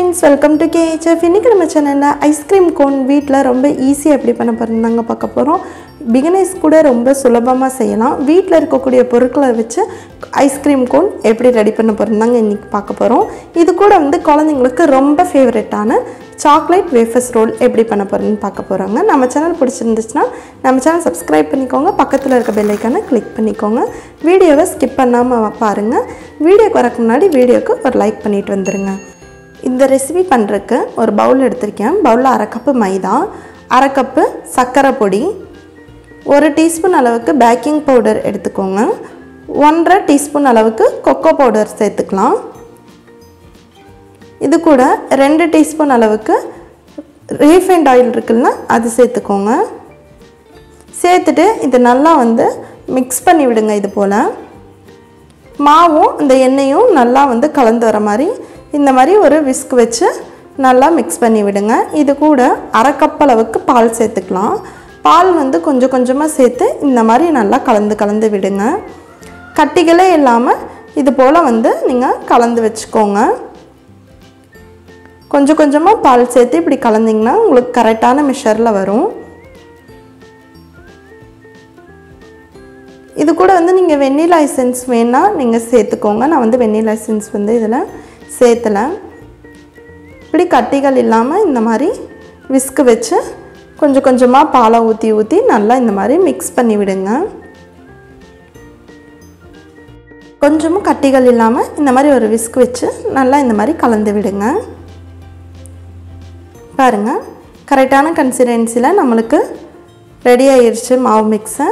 friends welcome to கேஹெச்எஃப் இன்றைக்கி நம்ம சேனலில் ஐஸ்கிரீம் கோன் வீட்டில் ரொம்ப ஈஸியாக எப்படி பண்ண போகிறோம் பார்க்க போகிறோம் பிகினர்ஸ் கூட ரொம்ப சுலபமாக செய்யலாம் வீட்டில் இருக்கக்கூடிய பொருட்களை வச்சு ஐஸ்கிரீம் கோன் எப்படி ரெடி பண்ண போகிறோம் இன்றைக்கி பார்க்க போகிறோம் இது கூட வந்து குழந்தைங்களுக்கு ரொம்ப ஃபேவரட்டான சாக்லேட் வேஃபர்ஸ் ரோல் எப்படி பண்ண போகிறோன்னு பார்க்க போகிறாங்க நம்ம சேனல் பிடிச்சிருந்துச்சுன்னா நம்ம சேனல் சப்ஸ்கிரைப் பண்ணிக்கோங்க பக்கத்தில் இருக்க பெல் ஐக்கானை கிளிக் பண்ணிக்கோங்க வீடியோவை ஸ்கிப் பண்ணாமல் பாருங்கள் வீடியோக்கு வரக்கு முன்னாடி வீடியோக்கு ஒரு லைக் பண்ணிட்டு வந்துடுங்க இந்த ரெசிபி பண்ணுறதுக்கு ஒரு பவுல் எடுத்திருக்கேன் பவுலில் அரை கப்பு மைதா அரை கப்பு சர்க்கரை பொடி ஒரு டீஸ்பூன் அளவுக்கு பேக்கிங் பவுடர் எடுத்துக்கோங்க ஒன்றரை டீஸ்பூன் அளவுக்கு கொக்கோ பவுடர் சேர்த்துக்கலாம் இது கூட ரெண்டு டீஸ்பூன் அளவுக்கு ரீஃபைண்ட் ஆயில் இருக்குல்ல அது சேர்த்துக்கோங்க சேர்த்துட்டு இது நல்லா வந்து மிக்ஸ் பண்ணி விடுங்க இது போல் மாவும் இந்த எண்ணெயும் நல்லா வந்து கலந்து வர மாதிரி இந்த மாதிரி ஒரு விஸ்க் வச்சு நல்லா மிக்ஸ் பண்ணி விடுங்க இது கூட அரை கப் அளவுக்கு பால் சேர்த்துக்கலாம் பால் வந்து கொஞ்சம் கொஞ்சமாக சேர்த்து இந்த மாதிரி நல்லா கலந்து கலந்து விடுங்க கட்டிகளே இல்லாமல் இது போல் வந்து நீங்கள் கலந்து வச்சுக்கோங்க கொஞ்சம் கொஞ்சமாக பால் சேர்த்து இப்படி கலந்திங்கன்னா உங்களுக்கு கரெக்டான மெஷரில் வரும் இது கூட வந்து நீங்கள் வெண்ணிலா எசன்ஸ் வேணால் நீங்கள் சேர்த்துக்கோங்க நான் வந்து வெண்ணிலா எசன்ஸ் வந்து இதில் சேர்த்தலை இப்படி கட்டிகள் இல்லாமல் இந்த மாதிரி விஸ்கு வச்சு கொஞ்சம் கொஞ்சமாக பாலை ஊற்றி ஊற்றி நல்லா இந்த மாதிரி மிக்ஸ் பண்ணி விடுங்க கொஞ்சமும் கட்டிகள் இல்லாமல் இந்த மாதிரி ஒரு விஸ்க் வச்சு நல்லா இந்த மாதிரி கலந்து விடுங்க பாருங்கள் கரெக்டான கன்சிஸ்டன்சியில் நம்மளுக்கு ரெடி ஆயிடுச்சு மாவு மிக்ஸை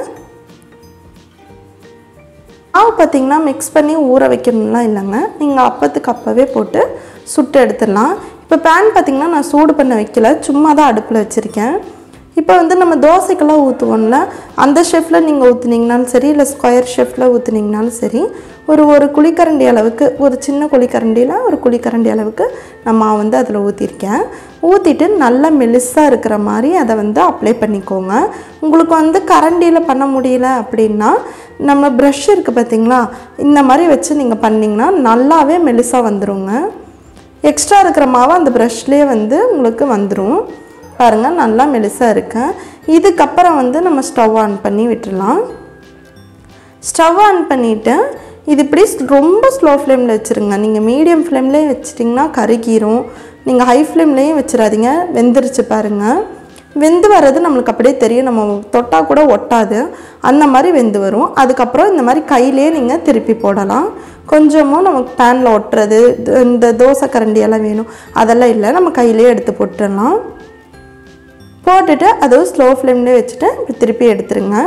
மாவு பார்த்திங்கன்னா மிக்ஸ் பண்ணி ஊற வைக்கணும்லாம் இல்லைங்க நீங்கள் அப்பத்துக்கு அப்போவே போட்டு சுட்டு எடுத்துடலாம் இப்போ பேன் பார்த்திங்கன்னா நான் சூடு பண்ண வைக்கல சும்மா தான் அடுப்பில் வச்சுருக்கேன் இப்போ வந்து நம்ம தோசைக்கெல்லாம் ஊற்றுவோம்ல அந்த ஷெஃப்பில் நீங்கள் ஊற்றுனீங்கனாலும் சரி இல்லை ஸ்கொயர் ஷெஃப்பில் ஊற்றுனீங்கனாலும் சரி ஒரு ஒரு குழிக்கரண்டி அளவுக்கு ஒரு சின்ன குழிக்கரண்டியில் ஒரு குழிக்கரண்டி அளவுக்கு நான் மாவு வந்து அதில் ஊற்றிருக்கேன் ஊற்றிட்டு நல்லா மெலிசாக இருக்கிற மாதிரி அதை வந்து அப்ளை பண்ணிக்கோங்க உங்களுக்கு வந்து கரண்டியில் பண்ண முடியல அப்படின்னா நம்ம ப்ரஷ் இருக்குது பார்த்தீங்களா இந்த மாதிரி வச்சு நீங்கள் பண்ணிங்கன்னா நல்லாவே மெலிசாக வந்துடுங்க எக்ஸ்ட்ரா இருக்கிற மாவு அந்த ப்ரஷ்லேயே வந்து உங்களுக்கு வந்துடும் பாருங்கள் நல்லா மெலிசாக இருக்கேன் இதுக்கப்புறம் வந்து நம்ம ஸ்டவ் ஆன் பண்ணி விட்டுடலாம் ஸ்டவ் ஆன் பண்ணிவிட்டு இது இப்படி ரொம்ப ஸ்லோ ஃப்ளேமில் வச்சுருங்க நீங்கள் மீடியம் ஃப்ளேம்லேயே வச்சிட்டிங்கன்னா கருகிரும் நீங்கள் ஹை ஃப்ளேம்லேயும் வச்சிடாதீங்க வெந்துருச்சு பாருங்கள் வெந்து வர்றது நம்மளுக்கு அப்படியே தெரியும் நம்ம தொட்டால் கூட ஒட்டாது அந்த மாதிரி வெந்து வரும் அதுக்கப்புறம் இந்த மாதிரி கையிலே நீங்கள் திருப்பி போடலாம் கொஞ்சமும் நமக்கு பேனில் ஒட்டுறது இந்த தோசை கரண்டியெல்லாம் வேணும் அதெல்லாம் இல்லை நம்ம கையிலே எடுத்து போட்டுடலாம் போட்டுட்டு அதுவும் ஸ்லோ ஃப்ளேம்லேயே வச்சுட்டு இப்படி திருப்பி எடுத்துருங்க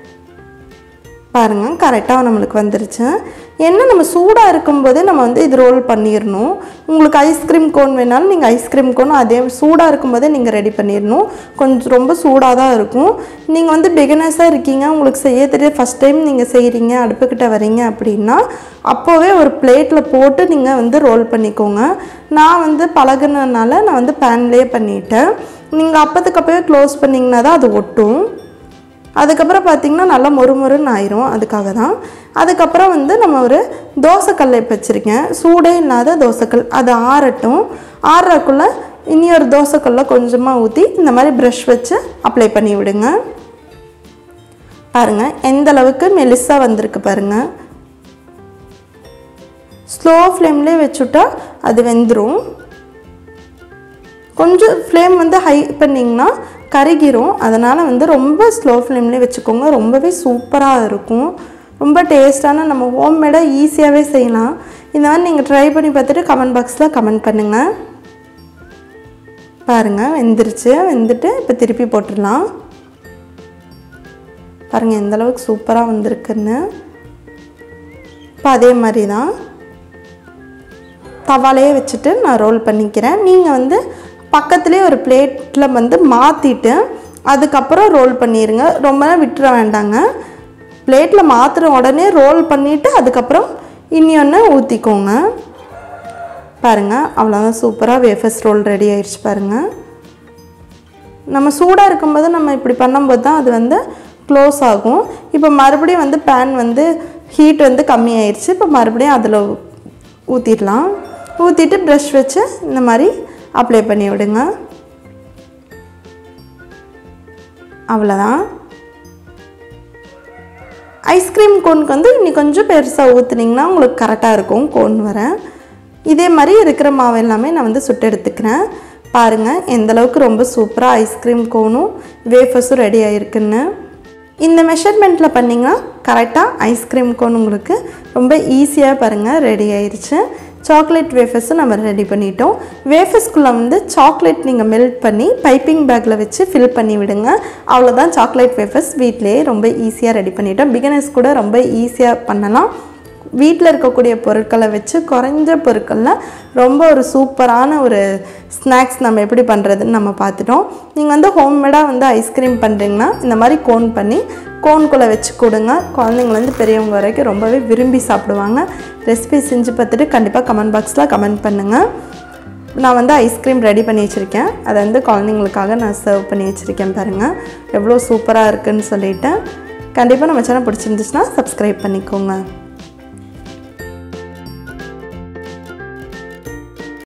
பாருங்கள் கரெக்டாக நம்மளுக்கு வந்துருச்சு என்ன நம்ம சூடாக இருக்கும்போதே நம்ம வந்து இது ரோல் பண்ணிடணும் உங்களுக்கு ஐஸ்கிரீம் கோன் வேணாலும் நீங்கள் ஐஸ்கிரீம் கோன் அதே சூடாக இருக்கும்போதே நீங்கள் ரெடி பண்ணிடணும் கொஞ்சம் ரொம்ப சூடாக தான் இருக்கும் நீங்கள் வந்து பிகினர்ஸாக இருக்கீங்க உங்களுக்கு செய்ய தெரியாது ஃபஸ்ட் டைம் நீங்கள் செய்கிறீங்க அடுப்புக்கிட்ட வரீங்க அப்படின்னா அப்போவே ஒரு பிளேட்டில் போட்டு நீங்கள் வந்து ரோல் பண்ணிக்கோங்க நான் வந்து பழகுனதுனால நான் வந்து பேன்லேயே பண்ணிட்டேன் நீங்கள் அப்போதுக்கு அப்போவே க்ளோஸ் பண்ணிங்கன்னா தான் அது ஒட்டும் அதுக்கப்புறம் பார்த்திங்கன்னா நல்லா மொறுமொறுன்னு ஆயிரும் அதுக்காக தான் அதுக்கப்புறம் வந்து நம்ம ஒரு தோசைக்கல் இப்போ வச்சுருக்கேன் சூடே இல்லாத தோசைக்கல் அது ஆறட்டும் ஆறுறக்குள்ளே இனி ஒரு தோசைக்கல்ல கொஞ்சமாக ஊற்றி இந்த மாதிரி ப்ரஷ் வச்சு அப்ளை பண்ணி விடுங்க பாருங்கள் எந்த அளவுக்கு மெலிசாக வந்திருக்கு பாருங்கள் ஸ்லோ ஃப்ளேம்லேயே வச்சுட்டா அது வெந்துடும் கொஞ்சம் ஃப்ளேம் வந்து ஹை பண்ணிங்கன்னா கருகிரும் அதனால் வந்து ரொம்ப ஸ்லோ ஃப்ளேம்லேயே வச்சுக்கோங்க ரொம்பவே சூப்பராக இருக்கும் ரொம்ப டேஸ்ட்டான நம்ம ஹோம்மேடாக ஈஸியாகவே செய்யலாம் இந்த மாதிரி நீங்கள் ட்ரை பண்ணி பார்த்துட்டு கமெண்ட் பாக்ஸில் கமெண்ட் பண்ணுங்கள் பாருங்கள் வெந்துருச்சு வெந்துட்டு இப்போ திருப்பி போட்டுடலாம் பாருங்கள் எந்த அளவுக்கு சூப்பராக வந்திருக்குன்னு இப்போ அதே மாதிரி தான் தவாலையே வச்சுட்டு நான் ரோல் பண்ணிக்கிறேன் நீங்கள் வந்து பக்கத்துலேயே ஒரு பிளேட்டில் வந்து மாற்றிட்டு அதுக்கப்புறம் ரோல் பண்ணிடுங்க ரொம்ப நேரம் விட்டுற வேண்டாங்க பிளேட்டில் மாற்றுற உடனே ரோல் பண்ணிவிட்டு அதுக்கப்புறம் இனி ஒன்று ஊற்றிக்கோங்க பாருங்கள் அவ்வளோதான் சூப்பராக வேஃபர்ஸ் ரோல் ரெடி ஆயிடுச்சு பாருங்கள் நம்ம சூடாக இருக்கும்போது நம்ம இப்படி பண்ணும்போது தான் அது வந்து க்ளோஸ் ஆகும் இப்போ மறுபடியும் வந்து பேன் வந்து ஹீட் வந்து கம்மி ஆயிடுச்சு இப்போ மறுபடியும் அதில் ஊற்றிடலாம் ஊற்றிட்டு ப்ரஷ் வச்சு இந்த மாதிரி அப்ளை பண்ணி விடுங்க அவ்வளோதான் ஐஸ்கிரீம் கோனுக்கு வந்து இன்னி கொஞ்சம் பெருசாக ஊற்றுனீங்கன்னா உங்களுக்கு கரெக்டாக இருக்கும் கோன் வர இதே மாதிரி இருக்கிற மாவு எல்லாமே நான் வந்து சுட்டு எடுத்துக்கிறேன் பாருங்கள் எந்த அளவுக்கு ரொம்ப சூப்பராக ஐஸ்கிரீம் கோனும் வேஃபர்ஸும் ரெடி ஆகிருக்குன்னு இந்த மெஷர்மெண்ட்டில் பண்ணிங்கன்னா கரெக்டாக ஐஸ்கிரீம் கோன் உங்களுக்கு ரொம்ப ஈஸியாக பாருங்கள் ரெடி ஆயிருச்சு சாக்லேட் வேஃபர்ஸும் நம்ம ரெடி பண்ணிட்டோம் வேஃபர்ஸ்குள்ளே வந்து சாக்லேட் நீங்கள் மெல்ட் பண்ணி பைப்பிங் பேக்கில் வச்சு ஃபில் பண்ணி விடுங்க அவ்வளோதான் சாக்லேட் வேஃபர்ஸ் வீட்டிலேயே ரொம்ப ஈஸியாக ரெடி பண்ணிட்டோம் பிகினர்ஸ் கூட ரொம்ப ஈஸியாக பண்ணலாம் வீட்டில் இருக்கக்கூடிய பொருட்களை வச்சு குறைஞ்ச பொருட்களில் ரொம்ப ஒரு சூப்பரான ஒரு ஸ்நாக்ஸ் நம்ம எப்படி பண்ணுறதுன்னு நம்ம பார்த்துட்டோம் நீங்கள் வந்து ஹோம்மேடாக வந்து ஐஸ்கிரீம் பண்ணுறீங்கன்னா இந்த மாதிரி கோன் பண்ணி கோன்குள்ளே வச்சு கொடுங்க குழந்தைங்கலேருந்து பெரியவங்க வரைக்கும் ரொம்பவே விரும்பி சாப்பிடுவாங்க ரெசிபி செஞ்சு பார்த்துட்டு கண்டிப்பாக கமெண்ட் பாக்ஸில் கமெண்ட் பண்ணுங்கள் நான் வந்து ஐஸ்கிரீம் ரெடி பண்ணி வச்சுருக்கேன் அதை வந்து குழந்தைங்களுக்காக நான் சர்வ் பண்ணி வச்சுருக்கேன் பாருங்கள் எவ்வளோ சூப்பராக இருக்குன்னு சொல்லிட்டு கண்டிப்பாக நம்ம சேனல் பிடிச்சிருந்துச்சுன்னா சப்ஸ்கிரைப் பண்ணிக்கோங்க